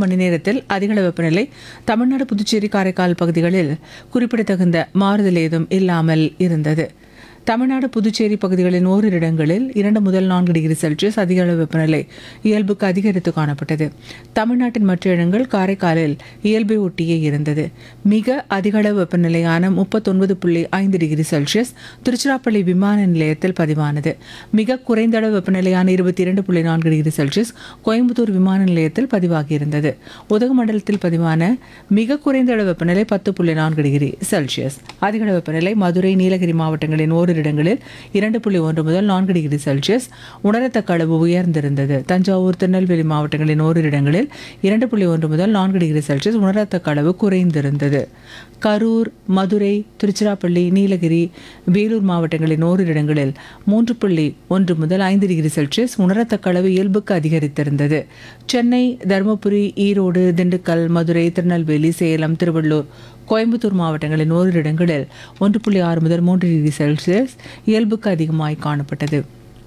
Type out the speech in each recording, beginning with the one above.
மணி நேரத்தில் அதிகள வெப்பநிலை தமிழ்நாடு புதுச்சேரி காரைக்கால் பகுதிகளில் குறிப்பிடத்தகுந்த மாறுதல் ஏதும் இல்லாமல் இருந்தது தமிழ்நாடு புதுச்சேரி பகுதிகளின் ஓரிரு இடங்களில் இரண்டு முதல் நான்கு டிகிரி செல்சியஸ் அதிக அளவு வெப்பநிலை இயல்புக்கு அதிகரித்து காணப்பட்டது தமிழ்நாட்டின் மற்ற இடங்கள் காரைக்காலில் இயல்பை ஒட்டியே இருந்தது மிக அதிக அளவு வெப்பநிலையான முப்பத்தொன்பது புள்ளி ஐந்து டிகிரி செல்சியஸ் திருச்சிராப்பள்ளி விமான நிலையத்தில் பதிவானது மிக குறைந்த அளவு வெப்பநிலையான இருபத்தி இரண்டு புள்ளி நான்கு டிகிரி செல்சியஸ் கோயம்புத்தூர் விமான நிலையத்தில் பதிவாகியிருந்தது உதகமண்டலத்தில் பதிவான மிக குறைந்த அளவு வெப்பநிலை பத்து புள்ளி நான்கு டிகிரி செல்சியஸ் அதிக அளவு வெப்பநிலை மதுரை நீலகிரி மாவட்டங்களின் ஓரிரு இடங்களில் இரண்டு புள்ளி ஒன்று முதல் நான்கு டிகிரி செல்சியஸ் உணரத்தக்க அளவு உயர்ந்திருந்தது தஞ்சாவூர் திருநெல்வேலி மாவட்டங்களின் ஓரிரு இடங்களில் இரண்டு புள்ளி ஒன்று முதல் நான்கு டிகிரி செல்சியஸ் உணரத்தக்க அளவு குறைந்திருந்தது கரூர் மதுரை திருச்சிராப்பள்ளி நீலகிரி வேலூர் மாவட்டங்களின் ஓரிரு இடங்களில் மூன்று புள்ளி ஒன்று முதல் ஐந்து டிகிரி செல்சியஸ் உணரத்தக்க அளவு இயல்புக்கு அதிகரித்திருந்தது சென்னை தருமபுரி ஈரோடு திண்டுக்கல் மதுரை திருநெல்வேலி சேலம் திருவள்ளூர் கோயம்புத்தூர் மாவட்டங்களின் ஓரிரு இடங்களில் ஒன்று புள்ளி ஆறு முதல் மூன்று டிகிரி செல்சியஸ் இயல்புக்கு அதிகமாய் காணப்பட்டது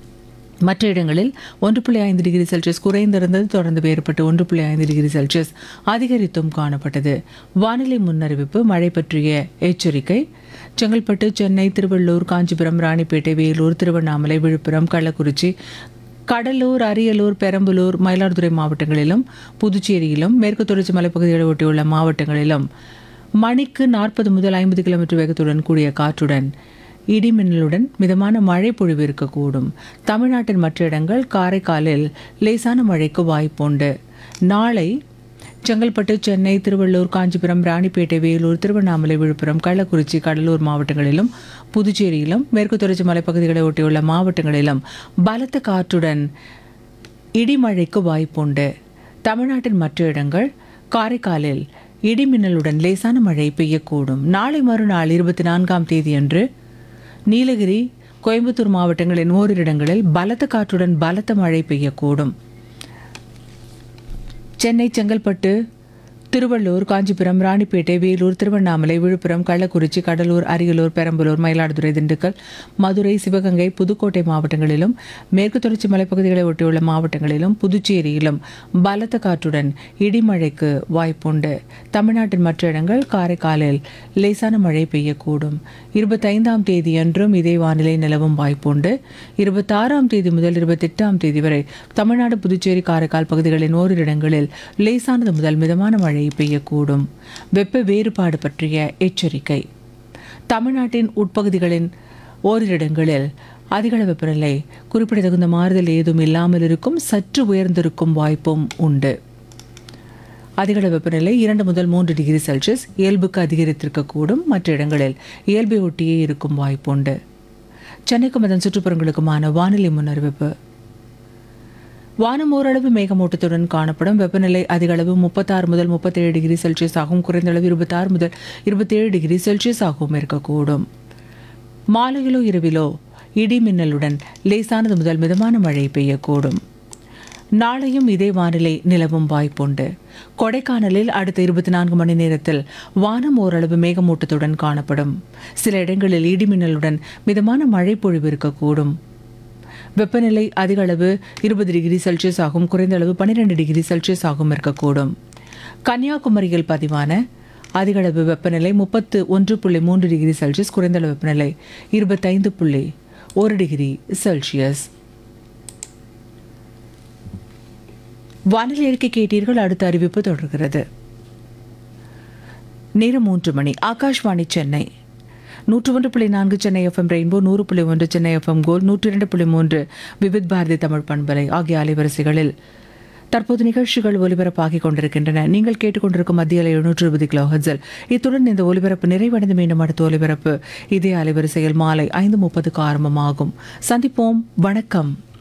மற்ற இடங்களில் ஒன்று புள்ளி ஐந்து டிகிரி செல்சியஸ் குறைந்திருந்தது தொடர்ந்து வேறுபட்டு ஒன்று புள்ளி ஐந்து டிகிரி செல்சியஸ் அதிகரித்தும் காணப்பட்டது வானிலை முன்னறிவிப்பு மழை பற்றிய எச்சரிக்கை செங்கல்பட்டு சென்னை திருவள்ளூர் காஞ்சிபுரம் ராணிப்பேட்டை வேலூர் திருவண்ணாமலை விழுப்புரம் கள்ளக்குறிச்சி கடலூர் அரியலூர் பெரம்பலூர் மயிலாடுதுறை மாவட்டங்களிலும் புதுச்சேரியிலும் மேற்கு தொடர்ச்சி மலைப்பகுதிகளை ஒட்டியுள்ள மாவட்டங்களிலும் மணிக்கு நாற்பது முதல் ஐம்பது கிலோமீட்டர் வேகத்துடன் கூடிய காற்றுடன் இடிமின்னலுடன் மிதமான மழை பொழிவு இருக்கக்கூடும் தமிழ்நாட்டின் மற்ற இடங்கள் காரைக்காலில் லேசான மழைக்கு வாய்ப்புண்டு நாளை செங்கல்பட்டு சென்னை திருவள்ளூர் காஞ்சிபுரம் ராணிப்பேட்டை வேலூர் திருவண்ணாமலை விழுப்புரம் கள்ளக்குறிச்சி கடலூர் மாவட்டங்களிலும் புதுச்சேரியிலும் மேற்கு தொடர்ச்சி மலைப்பகுதிகளை ஒட்டியுள்ள மாவட்டங்களிலும் பலத்த காற்றுடன் இடிமழைக்கு வாய்ப்புண்டு தமிழ்நாட்டின் மற்ற இடங்கள் காரைக்காலில் இடிமின்னலுடன் லேசான மழை பெய்யக்கூடும் நாளை மறுநாள் இருபத்தி நான்காம் தேதியன்று நீலகிரி கோயம்புத்தூர் மாவட்டங்களின் ஓரிரு இடங்களில் பலத்த காற்றுடன் பலத்த மழை பெய்யக்கூடும் சென்னை செங்கல்பட்டு திருவள்ளூர் காஞ்சிபுரம் ராணிப்பேட்டை வேலூர் திருவண்ணாமலை விழுப்புரம் கள்ளக்குறிச்சி கடலூர் அரியலூர் பெரம்பலூர் மயிலாடுதுறை திண்டுக்கல் மதுரை சிவகங்கை புதுக்கோட்டை மாவட்டங்களிலும் மேற்கு தொடர்ச்சி மலைப்பகுதிகளை ஒட்டியுள்ள மாவட்டங்களிலும் புதுச்சேரியிலும் பலத்த காற்றுடன் இடிமழைக்கு வாய்ப்புண்டு தமிழ்நாட்டின் மற்ற இடங்கள் காரைக்காலில் லேசான மழை பெய்யக்கூடும் இருபத்தைந்தாம் தேதியன்றும் இதே வானிலை நிலவும் வாய்ப்புண்டு இருபத்தாறாம் தேதி முதல் இருபத்தெட்டாம் தேதி வரை தமிழ்நாடு புதுச்சேரி காரைக்கால் பகுதிகளின் ஓரிரு இடங்களில் லேசானது முதல் மிதமான மழை பெய்யக்கூடும் வெப்ப வேறுபாடு பற்றிய எச்சரிக்கை தமிழ்நாட்டின் உட்பகுதிகளின் ஓரிரு இடங்களில் அதிகள வெப்பநிலை குறிப்பிடத்தகுந்த மாறுதல் ஏதும் இல்லாமல் இருக்கும் சற்று உயர்ந்திருக்கும் வாய்ப்பும் உண்டு அதிகள வெப்பநிலை இரண்டு முதல் மூன்று டிகிரி செல்சியஸ் இயல்புக்கு அதிகரித்திருக்கக்கூடும் மற்ற இடங்களில் இயல்பை ஒட்டியே இருக்கும் வாய்ப்புண்டு சென்னைக்கும் அதன் சுற்றுப்புறங்களுக்குமான வானிலை முன்னறிவிப்பு வானம் ஓரளவு மேகமூட்டத்துடன் காணப்படும் வெப்பநிலை அதிக அளவு முப்பத்தாறு முதல் முப்பத்தேழு டிகிரி செல்சியஸ் ஆகும் குறைந்த அளவு இருபத்தாறு முதல் இருபத்தேழு டிகிரி செல்சியஸ் ஆகவும் இருக்கக்கூடும் மாலையிலோ இரவிலோ இடி மின்னலுடன் லேசானது முதல் மிதமான மழை பெய்யக்கூடும் நாளையும் இதே வானிலை நிலவும் வாய்ப்புண்டு கொடைக்கானலில் அடுத்த இருபத்தி நான்கு மணி நேரத்தில் வானம் ஓரளவு மேகமூட்டத்துடன் காணப்படும் சில இடங்களில் இடிமின்னலுடன் மிதமான மழை பொழிவு இருக்கக்கூடும் வெப்பநிலை அதிக அளவு இருபது டிகிரி செல்சியஸ் ஆகும் குறைந்த அளவு பன்னிரெண்டு டிகிரி செல்சியஸ் ஆகும் இருக்கக்கூடும் கன்னியாகுமரியில் பதிவான அதிக அளவு வெப்பநிலை முப்பத்து ஒன்று புள்ளி மூன்று டிகிரி செல்சியஸ் குறைந்த அளவு வெப்பநிலை இருபத்தைந்து புள்ளி ஒரு டிகிரி செல்சியஸ் வானிலை அறிக்கை கேட்டீர்கள் அடுத்த அறிவிப்பு தொடர்கிறது நேரம் மூன்று மணி ஆகாஷ்வாணி சென்னை நூற்று ஒன்று புள்ளி நான்கு சென்னை எஃப்எம் ரெயின்போ நூறு புள்ளி ஒன்று சென்னை எஃப்எம் கோல் நூற்றி இரண்டு புள்ளி மூன்று விவித் பாரதி தமிழ் பண்பலை ஆகிய அலைவரிசைகளில் தற்போது நிகழ்ச்சிகள் ஒலிபரப்பாகிக் கொண்டிருக்கின்றன நீங்கள் கேட்டுக்கொண்டிருக்கும் மத்திய அலை எழுநூற்று இருபது கிலோ ஹெட்ஸில் இத்துடன் இந்த ஒலிபரப்பு நிறைவடைந்து மீண்டும் அடுத்த ஒலிபரப்பு இதே அலைவரிசையில் மாலை ஐந்து முப்பதுக்கு ஆரம்பமாகும் சந்திப்போம் வணக்கம்